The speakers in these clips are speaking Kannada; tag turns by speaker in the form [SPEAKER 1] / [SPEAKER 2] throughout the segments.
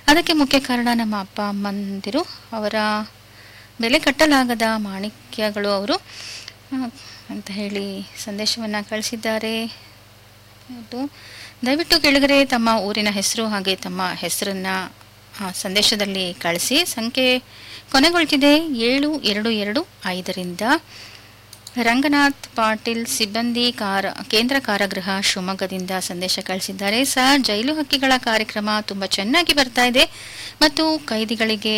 [SPEAKER 1] ಅದಕ್ಕೆ ಮುಖ್ಯ ಕಾರಣ ನಮ್ಮ ಅಪ್ಪ ಅಮ್ಮಂದಿರು ಅವರ ಬೆಲೆ ಕಟ್ಟಲಾಗದ ಮಾಣಿಕ್ಯಗಳು ಅವರು ಆ, ಅಂತ ಹೇಳಿ ಸಂದೇಶವನ್ನು ಕಳಿಸಿದ್ದಾರೆ ಇದು ದಯವಿಟ್ಟು ಕೆಳಗರೆ ತಮ್ಮ ಊರಿನ ಹೆಸರು ಹಾಗೆ ತಮ್ಮ ಹೆಸರನ್ನ ಆ, ಸಂದೇಶದಲ್ಲಿ ಕಳಿಸಿ ಸಂಖ್ಯೆ ಕೊನೆಗೊಳ್ತಿದೆ ಏಳು ಎರಡು ಎರಡು ಐದರಿಂದ ರಂಗನಾಥ್ ಪಾಟೀಲ್ ಸಿಬ್ಬಂದಿ ಕಾರ ಕೇಂದ್ರ ಕಾರಾಗೃಹ ಶಿವಮೊಗ್ಗದಿಂದ ಸಂದೇಶ ಕಳಿಸಿದ್ದಾರೆ ಸರ್ ಜೈಲು ಹಕ್ಕಿಗಳ ಕಾರ್ಯಕ್ರಮ ತುಂಬ ಚೆನ್ನಾಗಿ ಬರ್ತಾ ಇದೆ ಮತ್ತು ಕೈದಿಗಳಿಗೆ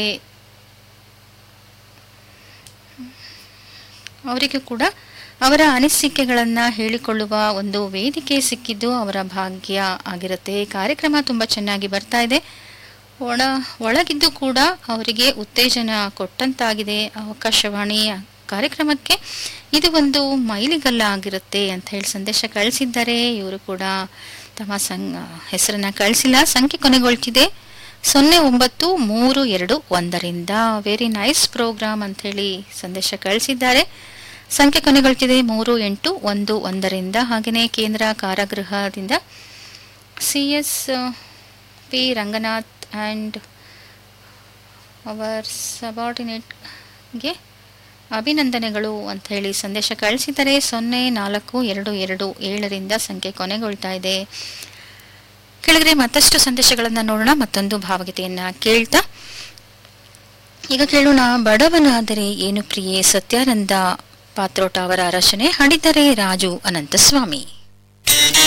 [SPEAKER 1] ಅವರಿಗೂ ಕೂಡ ಅವರ ಅನಿಸಿಕೆಗಳನ್ನು ಹೇಳಿಕೊಳ್ಳುವ ಒಂದು ವೇದಿಕೆ ಸಿಕ್ಕಿದ್ದು ಅವರ ಭಾಗ್ಯ ಆಗಿರುತ್ತೆ ಕಾರ್ಯಕ್ರಮ ತುಂಬ ಚೆನ್ನಾಗಿ ಬರ್ತಾ ಇದೆ ಒಳ ಒಳಗಿದ್ದು ಕೂಡ ಅವರಿಗೆ ಉತ್ತೇಜನ ಕೊಟ್ಟಂತಾಗಿದೆ ಆಕಾಶವಾಣಿ ಕಾರ್ಯಕ್ರಮಕ್ಕೆ ಇದು ಒಂದು ಮೈಲಿಗಲ್ಲ ಆಗಿರುತ್ತೆ ಅಂತ ಹೇಳಿ ಸಂದೇಶ ಕಳಿಸಿದ್ದಾರೆ ಇವರು ಕೂಡ ತಮ್ಮ ಸಂ ಹೆಸರನ್ನ ಕಳಿಸಿಲ್ಲ ಸಂಖ್ಯೆ ಕೊನೆಗೊಳ್ತಿದೆ ಸೊನ್ನೆ ಒಂಬತ್ತು ಮೂರು ಎರಡು ಒಂದರಿಂದ ವೆರಿ ನೈಸ್ ಪ್ರೋಗ್ರಾಮ್ ಅಂಥೇಳಿ ಸಂದೇಶ ಕಳಿಸಿದ್ದಾರೆ ಸಂಖ್ಯೆ ಕೊನೆಗೊಳ್ತಿದೆ ಮೂರು ಎಂಟು ಒಂದು ಒಂದರಿಂದ ಹಾಗೆಯೇ ಕೇಂದ್ರ ಕಾರಾಗೃಹದಿಂದ C S P Ranganath and ಅವರ್ ಸಬಾರ್ಡಿನೇಟ್ಗೆ ಅಭಿನಂದನೆಗಳು ಅಂತ ಹೇಳಿ ಸಂದೇಶ ಕಳಿಸಿದರೆ ಸೊನ್ನೆ ನಾಲ್ಕು ಎರಡು ಎರಡು ಏಳರಿಂದ ಸಂಖ್ಯೆ ಕೊನೆಗೊಳ್ತಾ ಇದೆ ಕೆಳಗಡೆ ಮತ್ತಷ್ಟು ಸಂದೇಶಗಳನ್ನು ನೋಡೋಣ ಮತ್ತೊಂದು ಭಾವಗೀತೆಯನ್ನ ಕೇಳ್ತಾ ಈಗ ಕೇಳೋಣ ಬಡವನಾದರೆ ಏನು ಪ್ರಿಯೆ ಸತ್ಯಾನಂದ ಪಾತ್ರೋಟ ಅವರ ರಚನೆ ಹಾಡಿದ್ದಾರೆ ರಾಜು ಅನಂತಸ್ವಾಮಿ